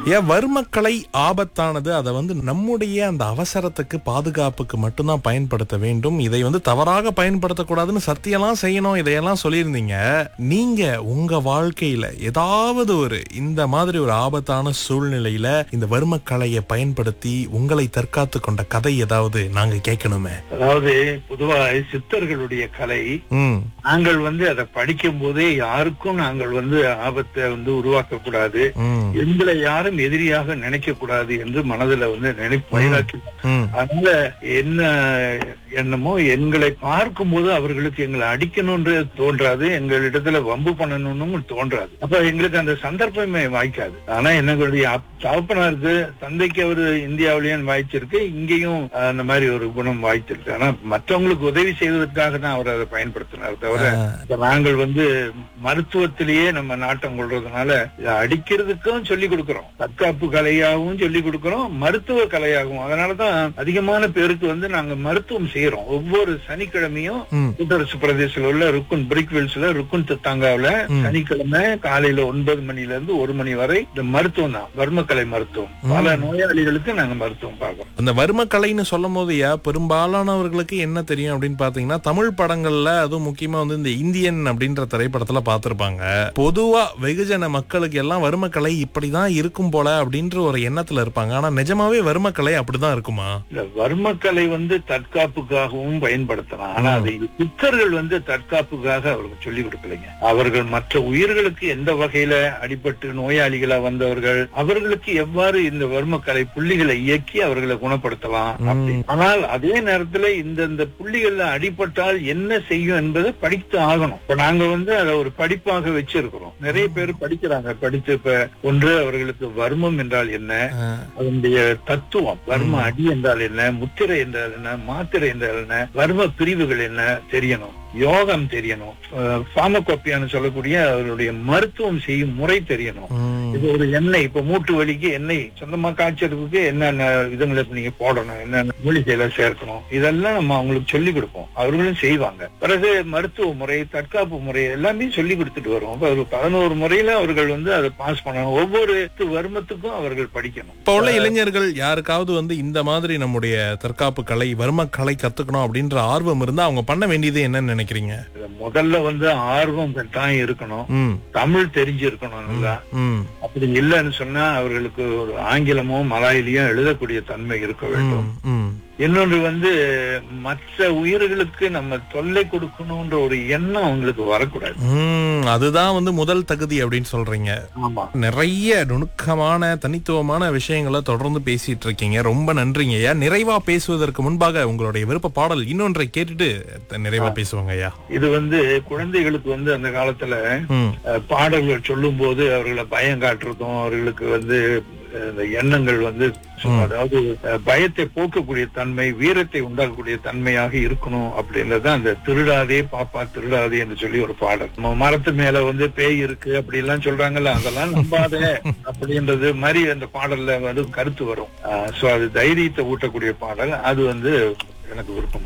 ஏன் வர்மக்கலை ஆபத்தானது அதை வந்து நம்முடைய அந்த அவசரத்துக்கு பாதுகாப்புக்கு மட்டும்தான் பயன்படுத்த வேண்டும் இதை வந்து தவறாக பயன்படுத்தக்கூடாதுன்னு சத்தியெல்லாம் செய்யணும் இதையெல்லாம் சொல்லியிருந்தீங்க நீங்க உங்க வாழ்க்கையில ஏதாவது ஒரு இந்த மாதிரி ஒரு ஆபத்தான சூழ்நிலையில இந்த வர்மக்கலையை பயன்படுத்தி உங்களை தற்காத்து கொண்ட கதை ஏதாவது நாங்க கேட்கணுமே அதாவது பொதுவா சித்தர்களுடைய கலை ம் நாங்கள் வந்து அதை படிக்கும் போதே யாருக்கும் நாங்கள் வந்து ஆபத்தை வந்து உருவாக்க கூடாது ம் எங்களை யாரும் எதிரியாக நினைக்க கூடாது என்று மனதுல வந்து நினைப்பு வைராக்கி ம் அதனால என்ன எண்ணமோ எங்களை பார்க்கும் போது அவர்களுக்கு எங்களை அடிக்கணும்ன்ற தோன்றாது எங்களிடத்துல வம்பு பண்ணணும்னு தோன்றாது அப்ப எங்களுக்கு அந்த சந்தர்ப்பமே வாய்க்காது ஆனா என்னுடைய அப்- தகப்பனாருக்கு தந்தைக்கு அவரு இந்தியாவிலேயும் வாய்ச்சிருக்கு இங்கேயும் அந்த மாதிரி ஒரு குணம் வாய்ச்சிருக்கு ஆனா மற்றவங்களுக்கு உதவி செய்வதற்காக தான் அவர் அதை பயன்படுத்தினார் தவிர இப்ப நாங்கள் வந்து மருத்துவத்திலேயே நம்ம நாட்டம் கொள்றதுனால இதை அடிக்கிறதுக்கும் சொல்லி கொடுக்கிறோம் தற்காப்பு கலையாகவும் சொல்லி கொடுக்கிறோம் மருத்துவ கலையாகவும் அதனாலதான் அதிகமான பேருக்கு வந்து நாங்க மருத்துவம் செய்யறோம் ஒவ்வொரு சனிக்கிழமையும் ம் கூட்டரசு பிரதேசத்துல உள்ள ருக்குன் பிரிக்வெல்ஸ்ல ருக்குன் தத்தாங்காவில ம். சனிக்கிழமை காலையில ஒன்பது மணில இருந்து ஒரு மணி வரை இந்த மருத்துவம் தான் வர்மக்கலை மருத்துவம் பல நோயாளிகளுக்கு நாங்க மருத்துவம் பார்க்கறோம் அந்த வர்மக்கலைன்னு சொல்லும் போது யா பெரும்பாலானவர்களுக்கு என்ன தெரியும் அப்படின்னு பாத்தீங்கன்னா தமிழ் படங்கள்ல அதுவும் முக்கியமா வந்து இந்த இந்தியன் அப்படின்ற திரைப்படத்துல பார்த்திருப்பாங்க பொதுவா வெகுஜன மக்களுக்கு எல்லாம் வர்மக்கலை இப்படிதான் இருக்கும் போல அப்படின்ற ஒரு எண்ணத்துல இருப்பாங்க ஆனா நிஜமாவே வர்மக்கலை அப்படிதான் இருக்குமா இந்த வர்மக்கலை வந்து தற்காப்புக்காகவும் பயன்படுத்தலாம் ஆனா அதை சித்தர்கள் வந்து தற்காப்புக்காக அவர்கள் சொல்லிக் கொடுக்கலைங்க அவர்கள் மற்ற உயிர்களுக்கு எந்த வகையில அடிபட்டு நோயாளிகளா வந்தவர்கள் அவர்களுக்கு எவ்வாறு இந்த வர்மக்கலை புள்ளிகளை இயக்கி அவர்களை குணப்படுத்தலாம் அப்படி ஆனால் அதே நேரத்துல இந்தந்த புள்ளிகள்ல அடிபட்டால் என்ன செய்யும் என்பதை படித்து ஆகணும் இப்ப நாங்க வந்து அதை ஒரு படிப்பாக வச்சிருக்கிறோம் நிறைய பேர் படிக்கிறாங்க படித்து இப்ப ஒன்று அவர்களுக்கு வர்மம் என்றால் என்ன அஹ், அதனுடைய தத்துவம் வர்ம அடி என்றால் என்ன முத்திரை என்றால் என்ன மாத்திரை என்றால் என்ன வர்ம பிரிவுகள் என்ன தெரியணும் யோகம் தெரியணும் பாமகோப்பியான்னு சொல்லக்கூடிய அவருடைய மருத்துவம் செய்யும் முறை தெரியணும் உம், இது ஒரு எண்ணெய் இப்ப மூட்டு வலிக்கு எண்ணெய் சொந்தமா காய்ச்சலுக்கு என்னென்ன இதுங்களை நீங்க போடணும் என்னென்ன மூலிகையில சேர்க்கணும் இதெல்லாம் நம்ம அவங்களுக்கு சொல்லி கொடுப்போம் அவர்களும் செய்வாங்க பிறகு மருத்துவ முறை தற்காப்பு முறை எல்லாமே சொல்லி கொடுத்துட்டு வரும் அப்ப ஒரு பதினோரு முறையில அவர்கள் வந்து அதை பாஸ் பண்ணணும் ஒவ்வொரு வர்மத்துக்கும் அவர்கள் படிக்கணும் இப்ப உள்ள இளைஞர்கள் யாருக்காவது வந்து இந்த மாதிரி நம்முடைய தற்காப்பு கலை வர்ம கலை கத்துக்கணும் அப்படின்ற ஆர்வம் இருந்தா அவங்க பண்ண வேண்டியது என்னன்னு நினைக்கிறீங்க இதுல முதல்ல வந்து ஆர்வம் தான் இருக்கணும் ம் தமிழ் தெரிஞ்சிருக்கணும் நல்லா ம் அப்படி இல்லைன்னு சொன்னா அவர்களுக்கு ஒரு ஆங்கிலமோ மலாயிலையோ எழுதக்கூடிய தன்மை இருக்க வேண்டும் ம், ம் இன்னொன்று வந்து மற்ற உயிர்களுக்கு நம்ம தொல்லை கொடுக்கணும்ன்ற ஒரு எண்ணம் அவங்களுக்கு வரக்கூடாது ம், அதுதான் வந்து முதல் தகுதி அப்படின்னு சொல்றீங்க ஆமா நிறைய நுணுக்கமான தனித்துவமான விஷயங்களை தொடர்ந்து பேசிட்டு இருக்கீங்க ரொம்ப நன்றிங்க ஐயா நிறைவா பேசுவதற்கு முன்பாக உங்களுடைய விருப்ப பாடல் இன்னொன்றை கேட்டுட்டு த- நிறைவா பேசுவாங்க ஐயா இது வந்து குழந்தைகளுக்கு வந்து அந்த காலத்துல ம் அஹ், பாடல்கள் சொல்லும் போது அவர்களை பயம் காட்டுறதும் அவர்களுக்கு வந்து அஹ், இந்த எண்ணங்கள் வந்து அதாவது அஹ், பயத்தை போக்கக்கூடிய தன்மை வீரத்தை உண்டாக்கக்கூடிய தன்மையாக இருக்கணும் அப்படின்றது அந்த திருடாதே பாப்பா திருடாதே என்று சொல்லி ஒரு பாடல் நம்ம மரத்து மேல வந்து பேய் இருக்கு அப்படி எல்லாம் சொல்றாங்கல்ல அதெல்லாம் நம்பாத அப்படின்றது மாதிரி அந்த பாடல்ல வந்து கருத்து வரும் சோ அது தைரியத்தை ஊட்டக்கூடிய பாடல் அது வந்து எனக்கு விருப்பம்